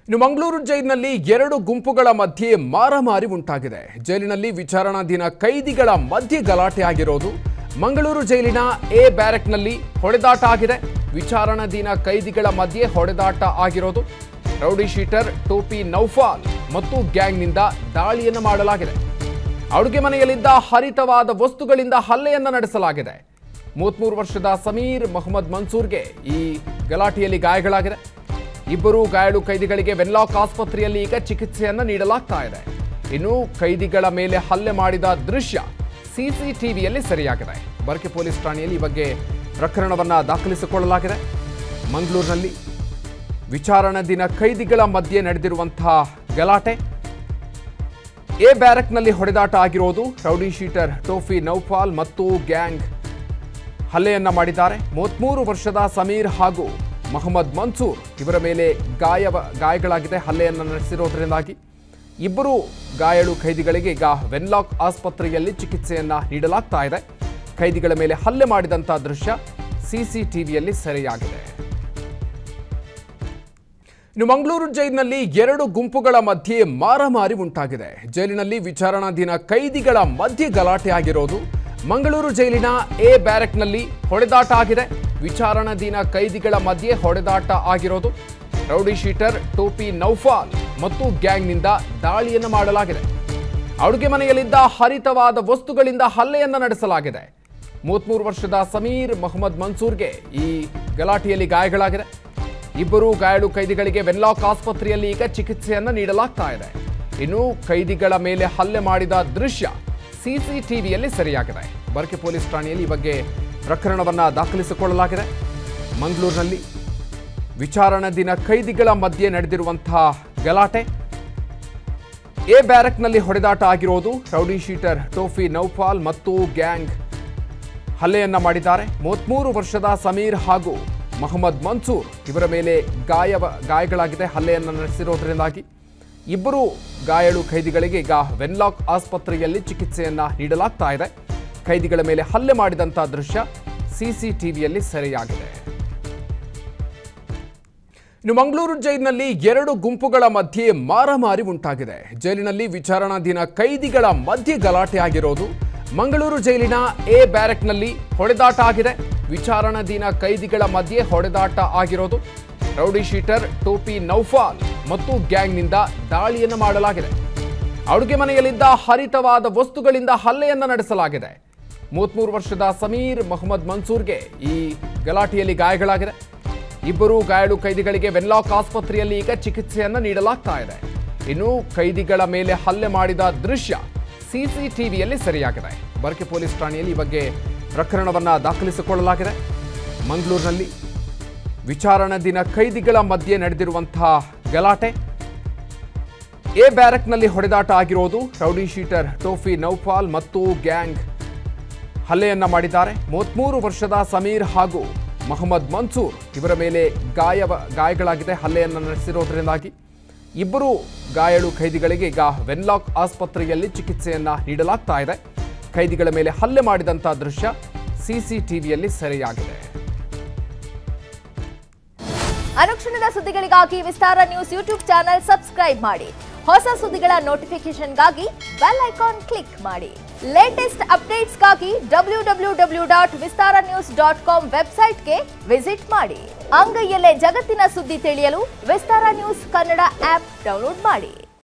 ಇನ್ನು ಮಂಗಳೂರು ಜೈಲಿನಲ್ಲಿ ಎರಡು ಗುಂಪುಗಳ ಮಧ್ಯೆ ಮಾರಾಮಾರಿ ಉಂಟಾಗಿದೆ ಜೈಲಿನಲ್ಲಿ ವಿಚಾರಣಾಧೀನ ಕೈದಿಗಳ ಮಧ್ಯೆ ಗಲಾಟೆ ಆಗಿರೋದು ಮಂಗಳೂರು ಜೈಲಿನ ಎ ಬ್ಯಾರೆಕ್ನಲ್ಲಿ ಹೊಡೆದಾಟ ಆಗಿದೆ ವಿಚಾರಣಾಧೀನ ಕೈದಿಗಳ ಮಧ್ಯೆ ಹೊಡೆದಾಟ ಆಗಿರೋದು ರೌಡಿ ಶೀಟರ್ ಟೋಪಿ ನೌಫಾಲ್ ಮತ್ತು ಗ್ಯಾಂಗ್ನಿಂದ ದಾಳಿಯನ್ನು ಮಾಡಲಾಗಿದೆ ಅಡುಗೆ ಮನೆಯಲ್ಲಿದ್ದ ಹರಿತವಾದ ವಸ್ತುಗಳಿಂದ ಹಲ್ಲೆಯನ್ನ ನಡೆಸಲಾಗಿದೆ ಮೂವತ್ಮೂರು ವರ್ಷದ ಸಮೀರ್ ಮೊಹಮ್ಮದ್ ಮನ್ಸೂರ್ಗೆ ಈ ಗಲಾಟೆಯಲ್ಲಿ ಗಾಯಗಳಾಗಿದೆ ಇಬ್ಬರು ಗಾಯಾಳು ಕೈದಿಗಳಿಗೆ ವೆನ್ಲಾಕ್ ಆಸ್ಪತ್ರೆಯಲ್ಲಿ ಈಗ ಚಿಕಿತ್ಸೆಯನ್ನ ನೀಡಲಾಗ್ತಾ ಇದೆ ಇನ್ನು ಕೈದಿಗಳ ಮೇಲೆ ಹಲ್ಲೆ ಮಾಡಿದ ದೃಶ್ಯ ಸಿಸಿಟಿವಿಯಲ್ಲಿ ಸೆರೆಯಾಗಿದೆ ಬರ್ಕೆ ಪೊಲೀಸ್ ಠಾಣೆಯಲ್ಲಿ ಈ ಬಗ್ಗೆ ಪ್ರಕರಣವನ್ನ ದಾಖಲಿಸಿಕೊಳ್ಳಲಾಗಿದೆ ಮಂಗಳೂರಿನಲ್ಲಿ ವಿಚಾರಣಾಧೀನ ಕೈದಿಗಳ ಮಧ್ಯೆ ನಡೆದಿರುವಂತಹ ಗಲಾಟೆ ಎ ಬ್ಯಾರಕ್ನಲ್ಲಿ ಹೊಡೆದಾಟ ಆಗಿರೋದು ರೌಡಿ ಶೀಟರ್ ಟೋಫಿ ನೌಫಾಲ್ ಮತ್ತು ಗ್ಯಾಂಗ್ ಹಲ್ಲೆಯನ್ನ ಮಾಡಿದ್ದಾರೆ ಮೂವತ್ಮೂರು ವರ್ಷದ ಸಮೀರ್ ಹಾಗೂ ಮೊಹಮ್ಮದ್ ಮನ್ಸೂರ್ ಇವರ ಮೇಲೆ ಗಾಯ ಗಾಯಗಳಾಗಿದೆ ಹಲ್ಲೆಯನ್ನು ನಡೆಸಿರೋದ್ರಿಂದಾಗಿ ಇಬ್ಬರು ಗಾಯಾಳು ಖೈದಿಗಳಿಗೆ ಈಗ ವೆನ್ಲಾಕ್ ಆಸ್ಪತ್ರೆಯಲ್ಲಿ ಚಿಕಿತ್ಸೆಯನ್ನ ನೀಡಲಾಗ್ತಾ ಇದೆ ಖೈದಿಗಳ ಮೇಲೆ ಹಲ್ಲೆ ಮಾಡಿದಂಥ ದೃಶ್ಯ ಸಿಸಿಟಿವಿಯಲ್ಲಿ ಸೆರೆಯಾಗಿದೆ ಇನ್ನು ಮಂಗಳೂರು ಜೈಲಿನಲ್ಲಿ ಎರಡು ಗುಂಪುಗಳ ಮಧ್ಯೆ ಮಾರಾಮಾರಿ ಉಂಟಾಗಿದೆ ಜೈಲಿನಲ್ಲಿ ವಿಚಾರಣಾಧೀನ ಕೈದಿಗಳ ಮಧ್ಯೆ ಗಲಾಟೆ ಆಗಿರೋದು ಮಂಗಳೂರು ಜೈಲಿನ ಎ ಬ್ಯಾರೆಕ್ನಲ್ಲಿ ಹೊಡೆದಾಟ ಆಗಿದೆ ವಿಚಾರಣಾಧೀನ ಕೈದಿಗಳ ಮಧ್ಯೆ ಹೊಡೆದಾಟ ಆಗಿರೋದು ರೌಡಿ ಶೀಟರ್ ಟೋಪಿ ನೌಫಾಲ್ ಮತ್ತು ಗ್ಯಾಂಗ್ನಿಂದ ದಾಳಿಯನ್ನು ಮಾಡಲಾಗಿದೆ ಅಡುಗೆ ಮನೆಯಲ್ಲಿದ್ದ ಹರಿತವಾದ ವಸ್ತುಗಳಿಂದ ಹಲ್ಲೆಯನ್ನ ನಡೆಸಲಾಗಿದೆ ಮೂವತ್ಮೂರು ವರ್ಷದ ಸಮೀರ್ ಮೊಹಮ್ಮದ್ ಮನ್ಸೂರ್ಗೆ ಈ ಗಲಾಟೆಯಲ್ಲಿ ಗಾಯಗಳಾಗಿದೆ ಇಬ್ಬರು ಗಾಯಾಳು ಕೈದಿಗಳಿಗೆ ವೆನ್ಲಾಕ್ ಆಸ್ಪತ್ರೆಯಲ್ಲಿ ಈಗ ಚಿಕಿತ್ಸೆಯನ್ನ ನೀಡಲಾಗ್ತಾ ಇದೆ ಇನ್ನು ಕೈದಿಗಳ ಮೇಲೆ ಹಲ್ಲೆ ಮಾಡಿದ ದೃಶ್ಯ ಸಿಸಿಟಿವಿಯಲ್ಲಿ ಸೆರೆಯಾಗಿದೆ ಬರ್ಕೆ ಪೊಲೀಸ್ ಠಾಣೆಯಲ್ಲಿ ಈ ಬಗ್ಗೆ ಪ್ರಕರಣವನ್ನ ದಾಖಲಿಸಿಕೊಳ್ಳಲಾಗಿದೆ ಮಂಗಳೂರಿನಲ್ಲಿ ವಿಚಾರಣಾಧೀನ ಕೈದಿಗಳ ಮಧ್ಯೆ ನಡೆದಿರುವಂತಹ ಗಲಾಟೆ ಎ ಬ್ಯಾರಕ್ನಲ್ಲಿ ಹೊಡೆದಾಟ ಆಗಿರೋದು ರೌಡಿ ಶೀಟರ್ ಟೋಫಿ ನೌಫಾಲ್ ಮತ್ತು ಗ್ಯಾಂಗ್ ಹಲ್ಲೆಯನ್ನ ಮಾಡಿದ್ದಾರೆ ಮೂವತ್ಮೂರು ವರ್ಷದ ಸಮೀರ್ ಹಾಗೂ ಮೊಹಮ್ಮದ್ ಮನ್ಸೂರ್ ಇವರ ಮೇಲೆ ಗಾಯ ಗಾಯಗಳಾಗಿದೆ ಹಲ್ಲೆಯನ್ನು ನಡೆಸಿರೋದ್ರಿಂದಾಗಿ ಇಬ್ಬರು ಗಾಯಾಳು ಖೈದಿಗಳಿಗೆ ಈಗ ವೆನ್ಲಾಕ್ ಆಸ್ಪತ್ರೆಯಲ್ಲಿ ಚಿಕಿತ್ಸೆಯನ್ನ ನೀಡಲಾಗ್ತಾ ಇದೆ ಖೈದಿಗಳ ಮೇಲೆ ಹಲ್ಲೆ ಮಾಡಿದಂಥ ದೃಶ್ಯ ಸಿಸಿಟಿವಿಯಲ್ಲಿ ಸೆರೆಯಾಗಿದೆ ಇನ್ನು ಮಂಗಳೂರು ಜೈಲಿನಲ್ಲಿ ಎರಡು ಗುಂಪುಗಳ ಮಧ್ಯೆ ಮಾರಾಮಾರಿ ಉಂಟಾಗಿದೆ ಜೈಲಿನಲ್ಲಿ ವಿಚಾರಣಾಧೀನ ಕೈದಿಗಳ ಮಧ್ಯೆ ಗಲಾಟೆ ಆಗಿರೋದು ಮಂಗಳೂರು ಜೈಲಿನ ಎ ಬ್ಯಾರೆಕ್ನಲ್ಲಿ ಹೊಡೆದಾಟ ಆಗಿದೆ ವಿಚಾರಣಾಧೀನ ಕೈದಿಗಳ ಮಧ್ಯೆ ಹೊಡೆದಾಟ ಆಗಿರೋದು ರೌಡಿ ಶೀಟರ್ ಟೋಪಿ ನೌಫಾಲ್ ಮತ್ತು ಗ್ಯಾಂಗ್ನಿಂದ ದಾಳಿಯನ್ನು ಮಾಡಲಾಗಿದೆ ಅಡುಗೆ ಮನೆಯಲ್ಲಿದ್ದ ಹರಿತವಾದ ವಸ್ತುಗಳಿಂದ ಹಲ್ಲೆಯನ್ನ ನಡೆಸಲಾಗಿದೆ ಮೂವತ್ಮೂರು ವರ್ಷದ ಸಮೀರ್ ಮೊಹಮ್ಮದ್ ಮನ್ಸೂರ್ಗೆ ಈ ಗಲಾಟೆಯಲ್ಲಿ ಗಾಯಗಳಾಗಿದೆ ಇಬ್ಬರು ಗಾಯಾಳು ಕೈದಿಗಳಿಗೆ ವೆನ್ಲಾಕ್ ಆಸ್ಪತ್ರೆಯಲ್ಲಿ ಈಗ ಚಿಕಿತ್ಸೆಯನ್ನ ನೀಡಲಾಗ್ತಾ ಇದೆ ಇನ್ನು ಕೈದಿಗಳ ಮೇಲೆ ಹಲ್ಲೆ ಮಾಡಿದ ದೃಶ್ಯ ಸಿಸಿಟಿವಿಯಲ್ಲಿ ಸೆರೆಯಾಗಿದೆ ಬರ್ಕೆ ಪೊಲೀಸ್ ಠಾಣೆಯಲ್ಲಿ ಈ ಬಗ್ಗೆ ಪ್ರಕರಣವನ್ನ ದಾಖಲಿಸಿಕೊಳ್ಳಲಾಗಿದೆ ಮಂಗಳೂರಿನಲ್ಲಿ ವಿಚಾರಣಾಧೀನ ಕೈದಿಗಳ ಮಧ್ಯೆ ನಡೆದಿರುವಂತಹ ಗಲಾಟೆ ಎ ಬ್ಯಾರಕ್ನಲ್ಲಿ ಹೊಡೆದಾಟ ಆಗಿರೋದು ರೌಡಿ ಶೀಟರ್ ಟೋಫಿ ನೌಫಾಲ್ ಮತ್ತು ಗ್ಯಾಂಗ್ ಹಲ್ಲೆಯನ್ನ ಮಾಡಿದ್ದಾರೆ ಮೂವತ್ಮೂರು ವರ್ಷದ ಸಮೀರ್ ಹಾಗೂ ಮೊಹಮ್ಮದ್ ಮನ್ಸೂರ್ ಇವರ ಮೇಲೆ ಗಾಯ ಗಾಯಗಳಾಗಿದೆ ಹಲ್ಲೆಯನ್ನು ನಡೆಸಿರೋದ್ರಿಂದಾಗಿ ಇಬ್ಬರು ಗಾಯಾಳು ಖೈದಿಗಳಿಗೆ ಈಗ ವೆನ್ಲಾಕ್ ಆಸ್ಪತ್ರೆಯಲ್ಲಿ ಚಿಕಿತ್ಸೆಯನ್ನ ನೀಡಲಾಗ್ತಾ ಇದೆ ಖೈದಿಗಳ ಮೇಲೆ ಹಲ್ಲೆ ಮಾಡಿದಂಥ ದೃಶ್ಯ ಸಿಸಿಟಿವಿಯಲ್ಲಿ ಸೆರೆಯಾಗಿದೆ ಅನುಕ್ಷಣದ ಸುದ್ದಿಗಳಿಗಾಗಿ Vistara news YouTube channel subscribe ಮಾಡಿ ಹೊಸ ಸುದ್ದಿಗಳ ನೋಟಿಫಿಕೇಶನ್ಗಾಗಿ ಬೆಲ್ ಐಕಾನ್ ಕ್ಲಿಕ್ ಮಾಡಿ ಲೇಟೆಸ್ಟ್ ಅಪ್ಡೇಟ್ಸ್ಗಾಗಿ W W W dot Vistara news dot com ವೆಬ್ಸೈಟ್ಗೆ ವಿಸಿಟ್ ಮಾಡಿ ಅಂಗೈಯಲ್ಲೇ ಜಗತ್ತಿನ ಸುದ್ದಿ ತಿಳಿಯಲು Vistara news Kannada app download ಮಾಡಿ